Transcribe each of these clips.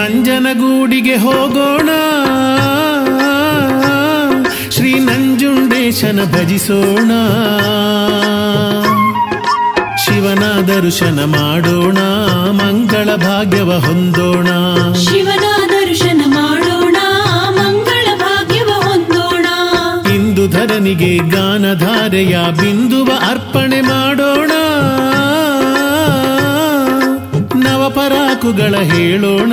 ನಂಜನಗೂಡಿಗೆ ಹೋಗೋಣ ಶ್ರೀ ನಂಜುಂಡೇಶನ ಭಜಿಸೋಣ ಶಿವನ ದರ್ಶನ ಮಾಡೋಣ ಮಂಗಳ ಭಾಗ್ಯವ ಹೊಂದೋಣ ಶಿವನ ದರ್ಶನ ಮಾಡೋಣ ಮಂಗಳ ಭಾಗ್ಯವ ಹೊಂದೋಣ ಇಂದು ಧರನಿಗೆ ಗಾನಧಾರೆಯ ಬಿಂದುವ ಅರ್ಪಣೆ ಮಾಡೋಣ ನವಪರಾಕುಗಳ ಹೇಳೋಣ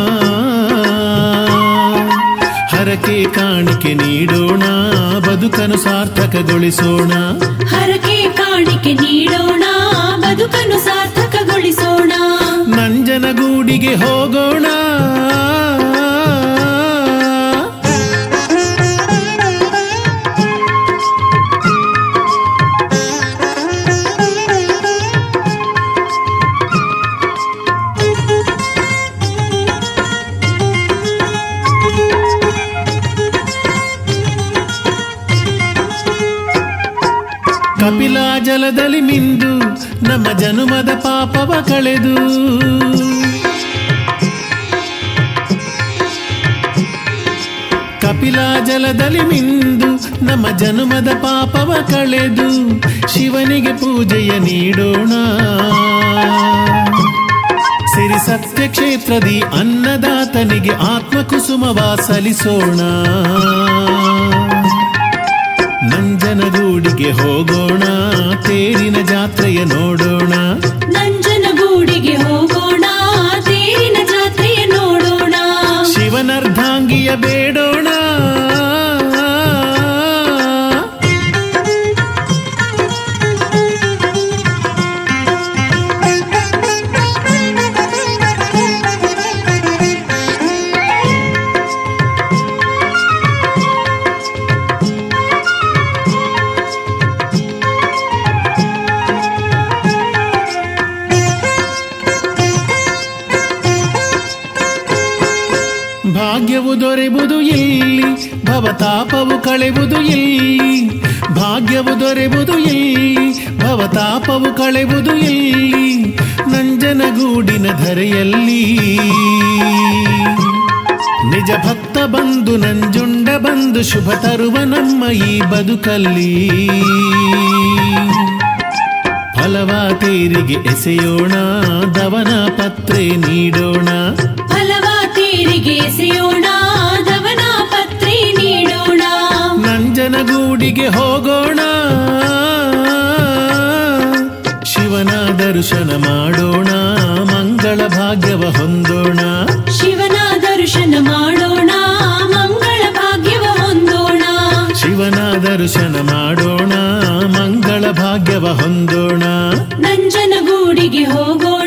ಹರಕೆ ಕಾಣಿಕೆ ನೀಡೋಣ ಬದುಕನ್ನು ಸಾರ್ಥಕಗೊಳಿಸೋಣ ಹರಕೆ ಕಾಣಿಕೆ ನೀಡೋಣ ಬದುಕನ್ನು ಸಾರ್ಥಕಗೊಳಿಸೋಣ ನಂಜನಗೂಡಿಗೆ ಹೋಗೋಣ ಕಪಿಲಾ ಜಲದಲ್ಲಿ ಮಿಂದು ನಮ್ಮ ಜನುಮದ ಪಾಪವ ಕಳೆದು ಕಪಿಲಾ ಜಲದಲ್ಲಿ ಮಿಂದು ನಮ್ಮ ಜನುಮದ ಪಾಪವ ಕಳೆದು ಶಿವನಿಗೆ ಪೂಜೆಯ ನೀಡೋಣ ಸಿರಿ ಸತ್ಯ ಕ್ಷೇತ್ರದಿ ಅನ್ನದಾತನಿಗೆ ಆತ್ಮಕುಸುಮವ ಸಲ್ಲಿಸೋಣ ನಂಜನಗೂಡಿಗೆ ಹೋಗೋಣ ತೇರಿನ ಜಾತ್ರೆಯ ನೋಡೋಣ ನಂಜನಗೂಡಿಗೆ ಹೋಗೋಣ ತೇರಿನ ಜಾತ್ರೆಯ ನೋಡೋಣ ಶಿವನರ್ಧಾಂಗಿಯ ಬೇಡೋಣ ಭಾಗ್ಯವು ದೊರೆಬುದು ಇಲ್ಲಿ ಭವತಾಪವು ಕಳೆಬುದು ಇಲ್ಲಿ ಭಾಗ್ಯವು ದೊರೆಬುದು ಇಲ್ಲಿ ಭವತಾಪವು ಕಳೆಬುದು ಇಲ್ಲಿ ನಂಜನಗೂಡಿನ ಧರೆಯಲ್ಲಿ ನಿಜ ಭಕ್ತ ಬಂದು ನಂಜುಂಡ ಬಂದು ಶುಭ ತರುವ ನಮ್ಮ ಈ ಬದುಕಲ್ಲಿ ಫಲವ ತೇರಿಗೆ ಎಸೆಯೋಣ ದವನ ಪತ್ರೆ ನೀಡೋಣ ಫಲವ ತೇರಿಗೆ ಎಸೆಯೋಣ ದವನ ಪತ್ರೆ ನೀಡೋಣ ನಂಜನಗೂಡಿಗೆ ಹೋಗೋಣ ಶಿವನ ದರ್ಶನ ಮಾಡೋಣ ಮಂಗಳ ಭಾಗ್ಯವ ಹೊಂದೋಣ ಶಿವನ ದರ್ಶನ ಮಾಡೋಣ ಮಂಗಳ ಭಾಗ್ಯವ ಹೊಂದೋಣ ಶಿವನ ದರ್ಶನ ಮಾಡೋಣ ಮಂಗಳ ಭಾಗ್ಯವ ಹೊಂದೋಣ ನಂಜನಗೂಡಿಗೆ ಹೋಗೋಣ